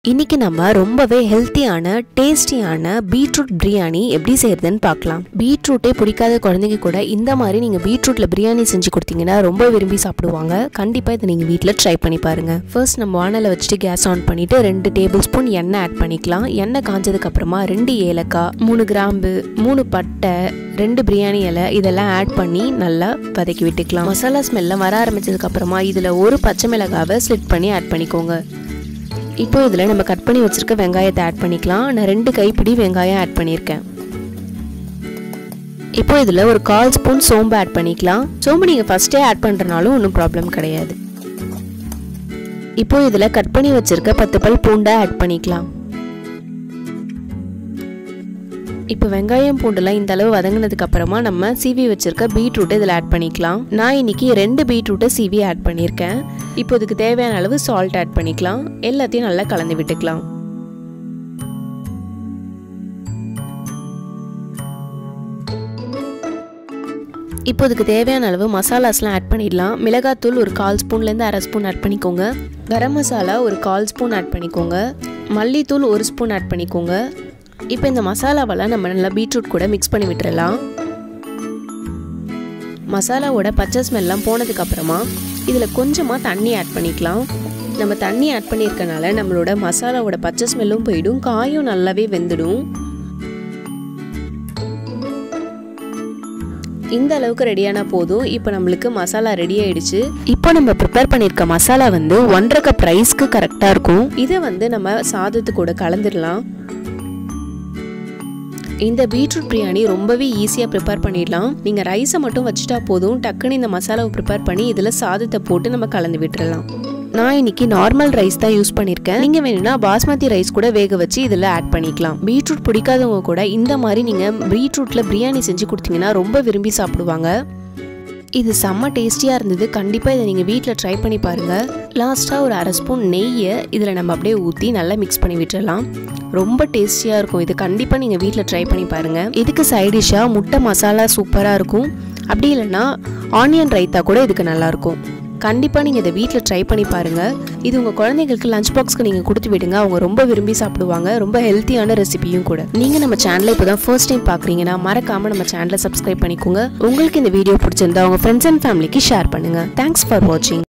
இன்னைக்கு நம்ம ரொம்பவே ஹெல்த்தியான டேஸ்டியான பீட்ரூட் பிரியாணி எப்படி செய்யறதுன்னு பார்க்கலாம் பீட்ரூட்டே பிடிக்காத குழந்தைங்க கூட இந்த மாதிரி நீங்கள் பீட்ரூட்டில் பிரியாணி செஞ்சு கொடுத்தீங்கன்னா ரொம்ப விரும்பி சாப்பிடுவாங்க கண்டிப்பாக இதை நீங்கள் வீட்டில் ட்ரை பண்ணி பாருங்க ஃபர்ஸ்ட் நம்ம வானலை வச்சுட்டு கேஸ் ஆன் பண்ணிட்டு ரெண்டு டேபிள் ஸ்பூன் எண்ணெய் ஆட் பண்ணிக்கலாம் எண்ணெய் காஞ்சதுக்கு அப்புறமா ரெண்டு ஏலக்காய் மூணு கிராம்பு மூணு பட்டை ரெண்டு பிரியாணி இலை இதெல்லாம் ஆட் பண்ணி நல்லா வதக்கி விட்டுக்கலாம் மசாலா ஸ்மெல்லாம் வர ஆரம்பிச்சதுக்கு அப்புறமா இதில் ஒரு பச்சை மிளகாவை ஸ்லிட் பண்ணி ஆட் பண்ணிக்கோங்க இப்போ இதில் நம்ம கட் பண்ணி வச்சுருக்க வெங்காயத்தை ஆட் பண்ணிக்கலாம் நான் ரெண்டு கைப்பிடி வெங்காயம் ஆட் பண்ணியிருக்கேன் இப்போ இதில் ஒரு கால் ஸ்பூன் சோம்பு ஆட் பண்ணிக்கலாம் சோம்பு நீங்கள் ஃபஸ்ட்டே ஆட் பண்ணுறனாலும் ஒன்றும் ப்ராப்ளம் கிடையாது இப்போ இதில் கட் பண்ணி வச்சுருக்க பத்து பல் பூண்டை ஆட் பண்ணிக்கலாம் இப்போ வெங்காயம் பூண்டுலாம் இந்த அளவு வதங்கினதுக்கு அப்புறமா நம்ம சீவி வச்சிருக்க பீட்ரூட் இதில் ஆட் பண்ணிக்கலாம் நான் இன்னைக்கு ரெண்டு பீட்ரூட்டை சீவி ஆட் பண்ணியிருக்கேன் இப்போ இதுக்கு தேவையான அளவு சால்ட் ஆட் பண்ணிக்கலாம் எல்லாத்தையும் நல்லா கலந்து விட்டுக்கலாம் இப்போ இதுக்கு தேவையான அளவு மசாலாஸ்லாம் ஆட் பண்ணிடலாம் மிளகாத்தூள் ஒரு கால் ஸ்பூன்லேருந்து அரை ஸ்பூன் ஆட் பண்ணிக்கோங்க கரம் மசாலா ஒரு கால் ஸ்பூன் ஆட் பண்ணிக்கோங்க மல்லித்தூள் ஒரு ஸ்பூன் ஆட் பண்ணிக்கோங்க இப்போ இந்த மசாலாவெல்லாம் நம்ம நல்லா பீட்ரூட் கூட மிக்ஸ் பண்ணி விட்டுறலாம் மசாலாவோட பச்சை ஸ்மெல்லாம் போனதுக்கு அப்புறமா இதில் கொஞ்சமாக தண்ணி ஆட் பண்ணிக்கலாம் நம்ம தண்ணி ஆட் பண்ணியிருக்கனால நம்மளோட மசாலாவோட பச்சை ஸ்மெல்லும் போயிடும் காயும் நல்லாவே வெந்துடும் இந்த அளவுக்கு ரெடியான போதும் இப்போ நம்மளுக்கு மசாலா ரெடி ஆயிடுச்சு இப்போ நம்ம ப்ரிப்பேர் பண்ணியிருக்க மசாலா வந்து ஒன்றரை கப் ரைஸ்க்கு கரெக்டாக இருக்கும் இதை வந்து நம்ம சாதத்து கூட கலந்துடலாம் இந்த பீட்ரூட் பிரியாணி ரொம்பவே ஈஸியாக ப்ரிப்பேர் பண்ணிடலாம் நீங்கள் ரைஸை மட்டும் வச்சுட்டா போதும் டக்குன்னு இந்த மசாலாவை ப்ரிப்பேர் பண்ணி இதில் சாதத்தை போட்டு நம்ம கலந்து விட்டுறலாம் நான் இன்னைக்கு நார்மல் ரைஸ் தான் யூஸ் பண்ணியிருக்கேன் நீங்கள் வேணும்னா பாஸ்மதி ரைஸ் கூட வேக வச்சு இதில் ஆட் பண்ணிக்கலாம் பீட்ரூட் பிடிக்காதவங்க கூட இந்த மாதிரி நீங்கள் பீட்ரூட்டில் பிரியாணி செஞ்சு கொடுத்தீங்கன்னா ரொம்ப விரும்பி சாப்பிடுவாங்க இது செம்ம டேஸ்டியாக இருந்தது கண்டிப்பாக இதை நீங்கள் வீட்டில் ட்ரை பண்ணி பாருங்கள் லாஸ்ட்டாக ஒரு அரை ஸ்பூன் நெய்யை இதில் நம்ம அப்படியே ஊற்றி நல்லா மிக்ஸ் பண்ணி விட்டுறலாம் ரொம்ப டேஸ்டியாக இருக்கும் இது கண்டிப்பாக நீங்கள் வீட்டில் ட்ரை பண்ணி பாருங்கள் இதுக்கு சைடிஷ்ஷாக முட்டை மசாலா சூப்பராக இருக்கும் அப்படி இல்லைன்னா ஆனியன் ரைத்தா கூட இதுக்கு நல்லாயிருக்கும் கண்டிப்பாக நீங்கள் இதை வீட்டில் ட்ரை பண்ணி பாருங்கள் இது உங்கள் குழந்தைங்களுக்கு லஞ்ச் பாக்ஸ்க்கு நீங்கள் கொடுத்து விடுங்க அவங்க ரொம்ப விரும்பி சாப்பிடுவாங்க ரொம்ப ஹெல்த்தியான ரெசிபியும் கூட நீங்கள் நம்ம சேனலை இப்போ தான் ஃபர்ஸ்ட் டைம் பார்க்குறீங்கன்னா மறக்காமல் நம்ம சேனலை சப்ஸ்கிரைப் பண்ணிக்கோங்க உங்களுக்கு இந்த வீடியோ பிடிச்சிருந்தா உங்கள் ஃப்ரெண்ட்ஸ் அண்ட் ஃபேமிலிக்கு ஷேர் பண்ணுங்கள் தேங்க்ஸ் ஃபார் வாட்சிங்